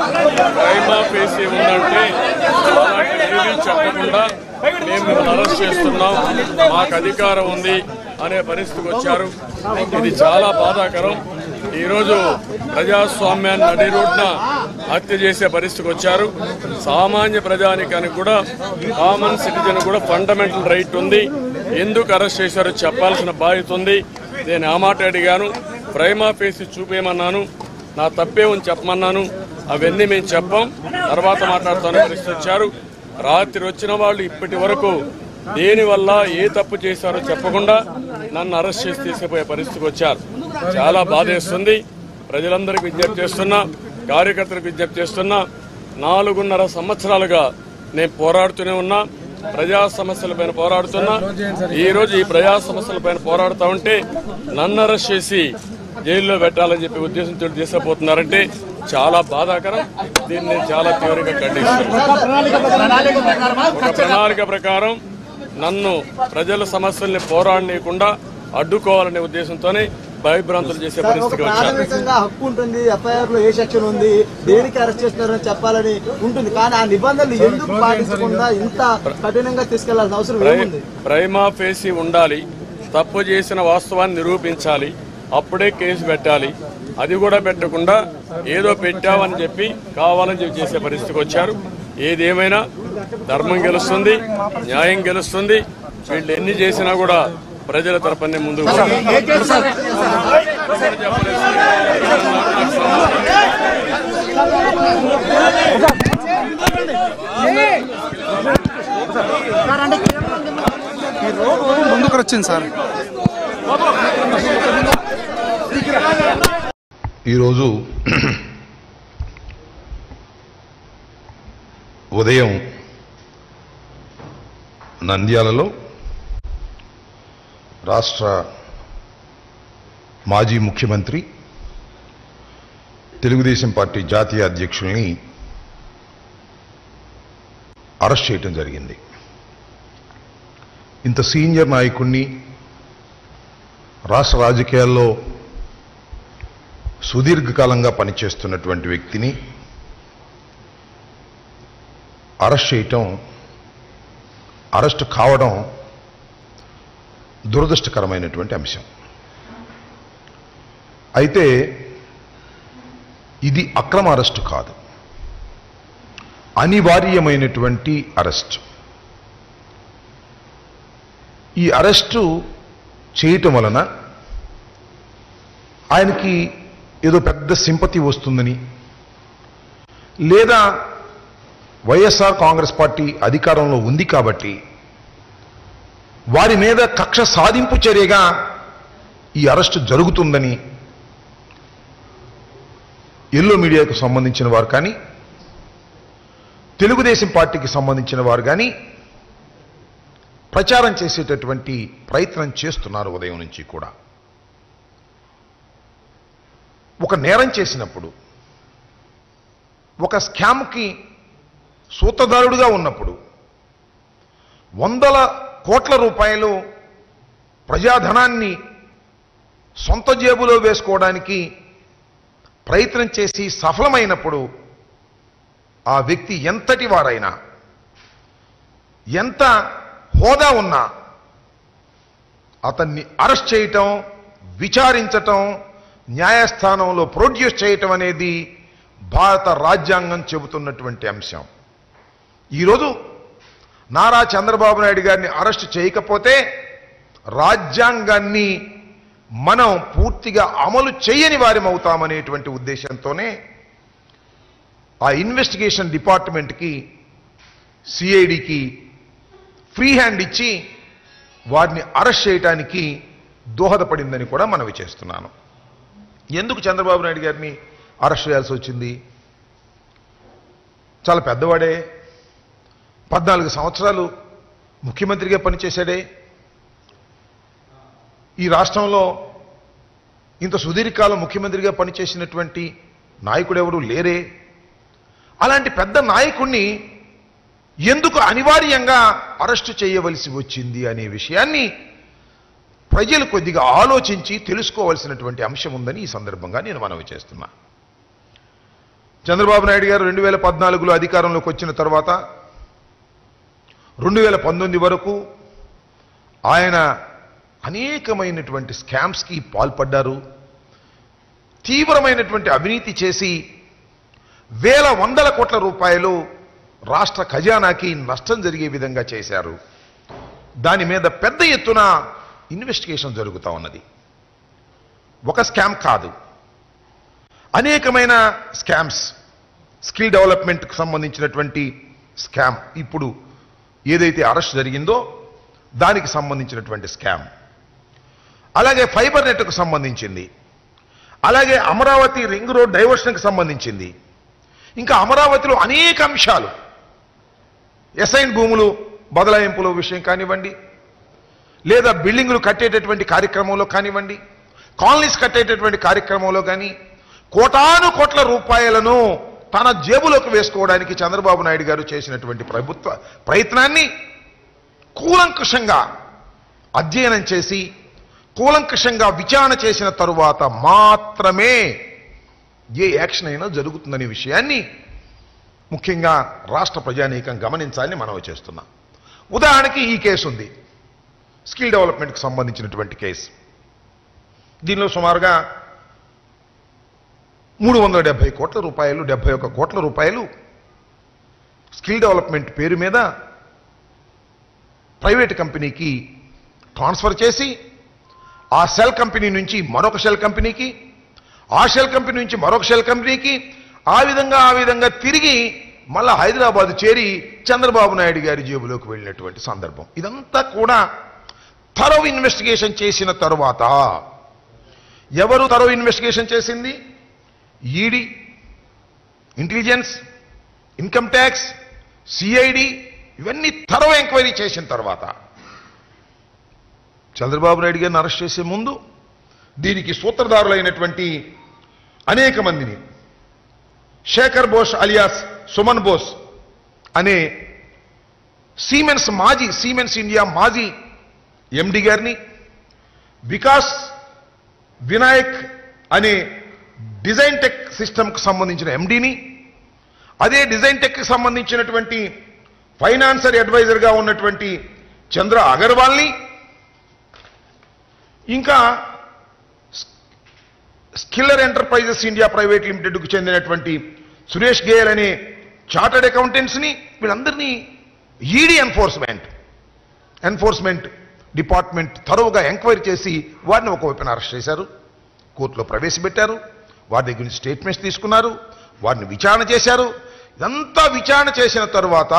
Prima facie ఉందంటే అలాంటి ఏమీ చెప్పకుండా మేము మిమ్మల్ని అరెస్ట్ చేస్తున్నాం మాకు అధికారం ఉంది అనే పరిస్థితికి వచ్చారు ఇది చాలా బాధాకరం ఈరోజు ప్రజాస్వామ్యాన్ని నడి రోడ్న హత్య చేసే పరిస్థితికి వచ్చారు సామాన్య ప్రజానికానికి కూడా కామన్ సిటిజన్ కూడా ఫండమెంటల్ రైట్ ఉంది ఎందుకు అరెస్ట్ చేశారో చెప్పాల్సిన బాధ్యత ఉంది నేను ఆ మాట అడిగాను ప్రైమా ఫేసి చూపేయమన్నాను నా తప్పే ఉంది చెప్పమన్నాను అవన్నీ మేము చెప్పాం తర్వాత మాట్లాడుతాను పరిస్థితి వచ్చారు రాత్రి వచ్చిన వాళ్ళు ఇప్పటి వరకు దేని వల్ల ఏ తప్పు చేశారో చెప్పకుండా నన్ను అరెస్ట్ చేసి తీసుకుపోయే పరిస్థితికి వచ్చారు చాలా బాధేస్తుంది ప్రజలందరికీ విజ్ఞప్తి చేస్తున్నా కార్యకర్తలకు విజ్ఞప్తి చేస్తున్నా నాలుగున్నర సంవత్సరాలుగా నేను పోరాడుతూనే ఉన్నా ప్రజా సమస్యలపైన పోరాడుతున్నా ఈ రోజు ఈ ప్రజా సమస్యలపైన పోరాడుతా ఉంటే నన్ను అరెస్ట్ చేసి జైల్లో పెట్టాలని చెప్పి ఉద్దేశంతో తీసుకుపోతున్నారంటే చాలా బాధాకరం దీన్ని నేను చాలా తీవ్రంగా ఖండిస్తున్నాను ఒక ప్రణాళిక ప్రకారం నన్ను ప్రజల సమస్యల్ని పోరాడనీయకుండా అడ్డుకోవాలనే ఉద్దేశంతోనే భయభ్రాంతులు చేసే పరిస్థితికి వచ్చారు ప్రాథమికంగా హక్కు ఉంటుంది ఎఫ్ఐఆర్ లో ఏ సెక్షన్ ఉంది దేనికి అరెస్ట్ చేస్తున్నారని చెప్పాలని ఉంటుంది కానీ ఆ నిబంధనలు ఎందుకు పాటించకుండా ఇంత కఠినంగా తీసుకెళ్లాల్సిన అవసరం ప్రై- ఏముంది ప్రైమా ఫేసి ఉండాలి తప్పు చేసిన వాస్తవాన్ని నిరూపించాలి అప్పుడే కేసు పెట్టాలి అది కూడా పెట్టకుండా ఏదో పెట్టామని చెప్పి కావాలని చెప్పి చేసే పరిస్థితికి వచ్చారు ఏదేమైనా ధర్మం గెలుస్తుంది న్యాయం గెలుస్తుంది వీళ్ళు ఎన్ని చేసినా కూడా ప్రజల తరపునే ముందుకు పోతారు. ముందుకు వచ్చింది సార్ ఈరోజు ఉదయం నంద్యాలలో రాష్ట్ర మాజీ ముఖ్యమంత్రి తెలుగుదేశం పార్టీ జాతీయ అధ్యక్షుల్ని అరెస్ట్ చేయటం జరిగింది ఇంత సీనియర్ నాయకుణ్ణి రాష్ట్ర రాజకీయాల్లో సుదీర్ఘకాలంగా పనిచేస్తున్నటువంటి వ్యక్తిని అరెస్ట్ చేయటం అరెస్ట్ కావడం దురదృష్టకరమైనటువంటి అంశం అయితే ఇది అక్రమ అరెస్టు కాదు అనివార్యమైనటువంటి అరెస్ట్ ఈ అరెస్టు చేయటం వలన ఆయనకి ఏదో పెద్ద సింపతి వస్తుందని లేదా వైఎస్ఆర్ కాంగ్రెస్ పార్టీ అధికారంలో ఉంది కాబట్టి వారి మీద కక్ష సాధింపు చర్యగా ఈ అరెస్టు జరుగుతుందని ఎల్లో మీడియాకు సంబంధించిన వారు కానీ తెలుగుదేశం పార్టీకి సంబంధించిన వారు కానీ ప్రచారం చేసేటటువంటి ప్రయత్నం చేస్తున్నారు ఉదయం నుంచి కూడా ఒక నేరం చేసినప్పుడు ఒక స్కామ్కి సూత్రధారుడుగా ఉన్నప్పుడు వందల కోట్ల రూపాయలు ప్రజాధనాన్ని సొంత జేబులో వేసుకోవడానికి ప్రయత్నం చేసి సఫలమైనప్పుడు ఆ వ్యక్తి ఎంతటి వారైనా ఎంత హోదా ఉన్నా అతన్ని అరెస్ట్ చేయటం విచారించటం న్యాయస్థానంలో ప్రొడ్యూస్ చేయటం అనేది భారత రాజ్యాంగం చెబుతున్నటువంటి అంశం ఈరోజు నారా చంద్రబాబు నాయుడు గారిని అరెస్ట్ చేయకపోతే రాజ్యాంగాన్ని మనం పూర్తిగా అమలు చేయని వారం అవుతామనేటువంటి ఉద్దేశంతోనే ఆ ఇన్వెస్టిగేషన్ డిపార్ట్మెంట్కి సిఐడికి ఫ్రీ హ్యాండ్ ఇచ్చి వారిని అరెస్ట్ చేయడానికి దోహదపడిందని కూడా మనవి చేస్తున్నాను ఎందుకు చంద్రబాబు నాయుడు గారిని అరెస్ట్ చేయాల్సి వచ్చింది చాలా పెద్దవాడే పద్నాలుగు సంవత్సరాలు ముఖ్యమంత్రిగా పనిచేశాడే ఈ రాష్ట్రంలో ఇంత సుదీర్ఘకాలం ముఖ్యమంత్రిగా పనిచేసినటువంటి నాయకుడు ఎవరు లేరే అలాంటి పెద్ద నాయకుణ్ణి ఎందుకు అనివార్యంగా అరెస్టు చేయవలసి వచ్చింది అనే విషయాన్ని ప్రజలు కొద్దిగా ఆలోచించి తెలుసుకోవాల్సినటువంటి అంశం ఉందని ఈ సందర్భంగా నేను మనవి చేస్తున్నా చంద్రబాబు నాయుడు గారు రెండు వేల పద్నాలుగులో అధికారంలోకి వచ్చిన తర్వాత రెండు వేల పంతొమ్మిది వరకు ఆయన అనేకమైనటువంటి స్కామ్స్కి పాల్పడ్డారు తీవ్రమైనటువంటి అవినీతి చేసి వేల వందల కోట్ల రూపాయలు రాష్ట్ర ఖజానాకి నష్టం జరిగే విధంగా చేశారు దాని మీద పెద్ద ఎత్తున ఇన్వెస్టిగేషన్ జరుగుతూ ఉన్నది ఒక స్కామ్ కాదు అనేకమైన స్కామ్స్ స్కిల్ డెవలప్మెంట్కి సంబంధించినటువంటి స్కామ్ ఇప్పుడు ఏదైతే అరెస్ట్ జరిగిందో దానికి సంబంధించినటువంటి స్కామ్ అలాగే ఫైబర్ నెట్కు సంబంధించింది అలాగే అమరావతి రింగ్ రోడ్ డైవర్షన్కి సంబంధించింది ఇంకా అమరావతిలో అనేక అంశాలు ఎస్ఐన్ భూములు బదలాయింపుల విషయం కానివ్వండి లేదా బిల్డింగులు కట్టేటటువంటి కార్యక్రమంలో కానివ్వండి కాలనీస్ కట్టేటటువంటి కార్యక్రమంలో కానీ కోటాను కోట్ల రూపాయలను తన జేబులోకి వేసుకోవడానికి చంద్రబాబు నాయుడు గారు చేసినటువంటి ప్రభుత్వ ప్రయత్నాన్ని కూలంకుషంగా అధ్యయనం చేసి కూలంకషంగా విచారణ చేసిన తరువాత మాత్రమే ఏ యాక్షన్ అయినా జరుగుతుందనే విషయాన్ని ముఖ్యంగా రాష్ట్ర ప్రజానీకం గమనించాలని మనవి చేస్తున్నాం ఉదాహరణకి ఈ కేసు ఉంది స్కిల్ డెవలప్మెంట్కి సంబంధించినటువంటి కేసు దీనిలో సుమారుగా మూడు వందల డెబ్బై కోట్ల రూపాయలు డెబ్బై ఒక్క కోట్ల రూపాయలు స్కిల్ డెవలప్మెంట్ పేరు మీద ప్రైవేట్ కంపెనీకి ట్రాన్స్ఫర్ చేసి ఆ సెల్ కంపెనీ నుంచి మరొక షెల్ కంపెనీకి ఆ షెల్ కంపెనీ నుంచి మరొక షెల్ కంపెనీకి ఆ విధంగా ఆ విధంగా తిరిగి మళ్ళా హైదరాబాద్ చేరి చంద్రబాబు నాయుడు గారి జేబులోకి వెళ్ళినటువంటి సందర్భం ఇదంతా కూడా తరవ్ ఇన్వెస్టిగేషన్ చేసిన తరువాత ఎవరు తరవ్ ఇన్వెస్టిగేషన్ చేసింది ED intelligence income tax CID ఇవన్నీ తరవ ఎంక్వైరీ చేసిన తర్వాత చంద్రబాబు నాయుడు గారిని అరెస్ట్ చేసే ముందు దీనికి సూత్రధారులైనటువంటి అనేక మందిని శేఖర్ బోస్ అలియాస్ సుమన్ బోస్ అనే సీమెన్స్ మాజీ సీమెన్స్ ఇండియా మాజీ ఎండి గారిని వికాస్ వినాయక్ అనే డిజైన్ టెక్ సిస్టమ్కి సంబంధించిన ఎండిని అదే డిజైన్ టెక్కి సంబంధించినటువంటి ఫైనాన్సర్ అడ్వైజర్గా ఉన్నటువంటి చంద్ర అగర్వాల్ని ఇంకా స్కిల్లర్ ఎంటర్ప్రైజెస్ ఇండియా ప్రైవేట్ లిమిటెడ్కు చెందినటువంటి సురేష్ గేయల్ అనే చార్టర్డ్ అకౌంటెంట్స్ని వీళ్ళందరినీ ఈడీ ఎన్ఫోర్స్మెంట్ ఎన్ఫోర్స్మెంట్ డిపార్ట్మెంట్ తరువుగా ఎంక్వైరీ చేసి వారిని ఒకవైపున అరెస్ట్ చేశారు కోర్టులో ప్రవేశపెట్టారు వారి దగ్గర నుంచి స్టేట్మెంట్స్ తీసుకున్నారు వారిని విచారణ చేశారు ఇదంతా విచారణ చేసిన తరువాత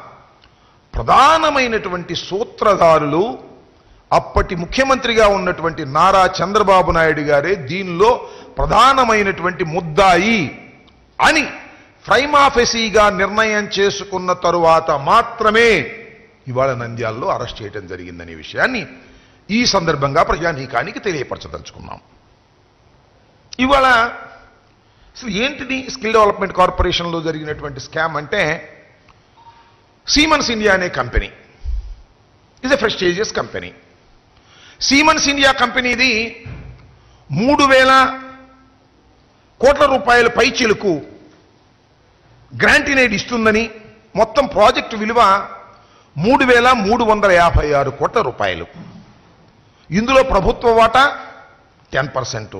ప్రధానమైనటువంటి సూత్రధారులు అప్పటి ముఖ్యమంత్రిగా ఉన్నటువంటి నారా చంద్రబాబు నాయుడు గారే దీనిలో ప్రధానమైనటువంటి ముద్దాయి అని ఫ్రైమాఫెసీగా నిర్ణయం చేసుకున్న తరువాత మాత్రమే ఇవాళ నంద్యాలలో అరెస్ట్ చేయడం జరిగిందనే విషయాన్ని ఈ సందర్భంగా ప్రజానీకానికి తెలియపరచదలుచుకున్నాం ఇవాళ అసలు ఏంటిది స్కిల్ డెవలప్మెంట్ కార్పొరేషన్లో జరిగినటువంటి స్కామ్ అంటే సీమన్స్ ఇండియా అనే company is a prestigious company Siemens India కంపెనీది మూడు వేల కోట్ల రూపాయల పైచిలుకు గ్రాంటినేడ్ ఇస్తుందని మొత్తం ప్రాజెక్టు విలువ మూడు వేల మూడు వందల యాభై ఆరు కోట్ల రూపాయలు ఇందులో ప్రభుత్వ వాటా టెన్ పర్సెంటు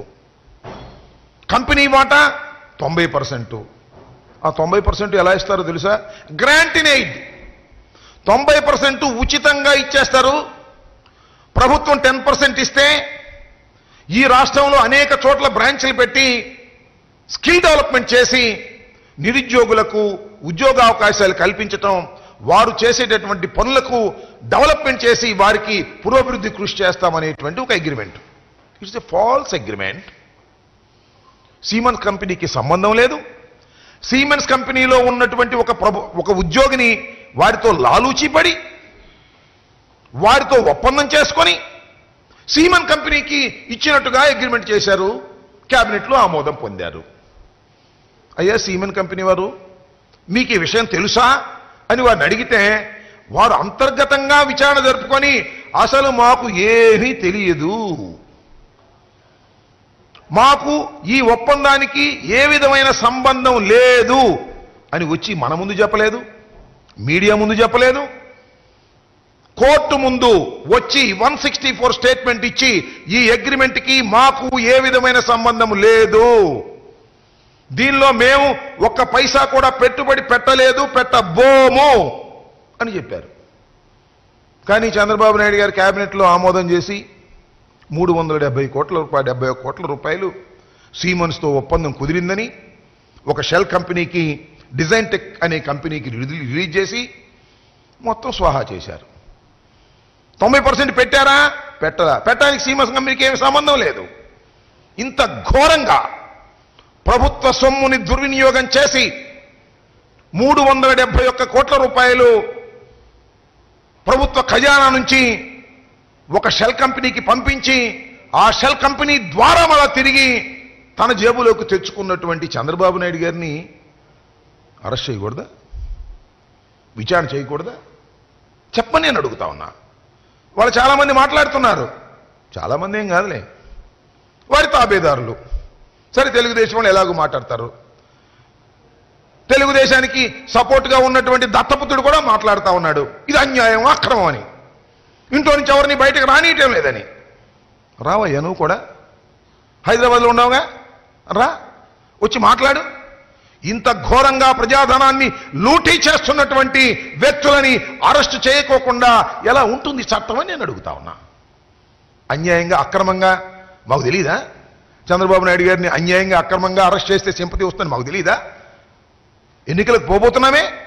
కంపెనీ వాటా తొంభై పర్సెంటు ఆ తొంభై పర్సెంట్ ఎలా ఇస్తారో తెలుసా గ్రాంటినేడ్ తొంభై పర్సెంట్ ఉచితంగా ఇచ్చేస్తారు ప్రభుత్వం టెన్ పర్సెంట్ ఇస్తే ఈ రాష్ట్రంలో అనేక చోట్ల బ్రాంచ్లు పెట్టి స్కిల్ డెవలప్మెంట్ చేసి నిరుద్యోగులకు ఉద్యోగ అవకాశాలు కల్పించటం వారు చేసేటటువంటి పనులకు డెవలప్మెంట్ చేసి వారికి పురోభివృద్ధి కృషి చేస్తామనేటువంటి ఒక agreement it's a false agreement Siemens కంపెనీకి సంబంధం లేదు సీమెన్స్ కంపెనీలో ఉన్నటువంటి ఒక ప్రభు ఒక ఉద్యోగిని వారితో లాలూచిపడి వారితో ఒప్పందం చేసుకొని సీమన్ కంపెనీకి ఇచ్చినట్టుగా అగ్రిమెంట్ చేశారు క్యాబినెట్లో ఆమోదం పొందారు అయ్యా సీమెన్ కంపెనీ వారు మీకు ఈ విషయం తెలుసా అని వారిని అడిగితే వారు అంతర్గతంగా విచారణ జరుపుకొని అసలు మాకు ఏమీ తెలియదు మాకు ఈ ఒప్పందానికి ఏ విధమైన సంబంధం లేదు అని వచ్చి మన ముందు చెప్పలేదు మీడియా ముందు చెప్పలేదు కోర్టు ముందు వచ్చి వన్ సిక్స్టీ ఫోర్ స్టేట్మెంట్ ఇచ్చి ఈ అగ్రిమెంట్కి మాకు ఏ విధమైన సంబంధం లేదు దీనిలో మేము ఒక్క పైసా కూడా పెట్టుబడి పెట్టలేదు పెట్టబోము అని చెప్పారు కానీ చంద్రబాబు నాయుడు గారు కేబినెట్లో ఆమోదం చేసి మూడు వందల డెబ్బై కోట్ల రూపాయలు డెబ్బై ఒక్క కోట్ల రూపాయలు సీమన్స్తో ఒప్పందం కుదిరిందని ఒక షెల్ కంపెనీకి డిజైన్ టెక్ అనే కంపెనీకి రిలీ- రిలీజ్ చేసి మొత్తం స్వాహా చేశారు తొంభై పర్సెంట్ పెట్టారా పెట్టరా పెట్టడానికి సీమన్స్ కంపెనీకి ఏమి సంబంధం లేదు ఇంత ఘోరంగా ప్రభుత్వ సొమ్ముని దుర్వినియోగం చేసి మూడు వందల డెబ్బై ఒక్క కోట్ల రూపాయలు ప్రభుత్వ ఖజానా నుంచి ఒక షెల్ కంపెనీకి పంపించి ఆ షెల్ కంపెనీ ద్వారా మళ్ళా తిరిగి తన జేబులోకి తెచ్చుకున్నటువంటి చంద్రబాబు నాయుడు గారిని అరెస్ట్ చేయకూడదా విచారణ చేయకూడదా చెప్పని నేను అడుగుతా ఉన్నా వాళ్ళు చాలామంది మాట్లాడుతున్నారు చాలామంది ఏం కాదులే వారి తాబేదారులు సరే తెలుగుదేశం వాళ్ళు ఎలాగో మాట్లాడతారు తెలుగుదేశానికి సపోర్ట్గా ఉన్నటువంటి దత్తపుత్రుడు కూడా మాట్లాడుతూ ఉన్నాడు ఇది అన్యాయం అక్రమం అని ఇంట్లో నుంచి ఎవరిని బయటకు రానియటం లేదని రావయ్యా నువ్వు కూడా హైదరాబాద్లో ఉన్నావుగా రా వచ్చి మాట్లాడు ఇంత ఘోరంగా ప్రజాధనాన్ని లూటీ చేస్తున్నటువంటి వ్యక్తులని అరెస్టు చేయకోకుండా ఎలా ఉంటుంది చట్టం అని నేను అడుగుతా ఉన్నా అన్యాయంగా అక్రమంగా మాకు తెలియదా చంద్రబాబు నాయుడు గారిని అన్యాయంగా అక్రమంగా అరెస్ట్ చేస్తే సింపతి వస్తుంది మాకు తెలియదా ఎన్నికలకు పోబోతున్నామే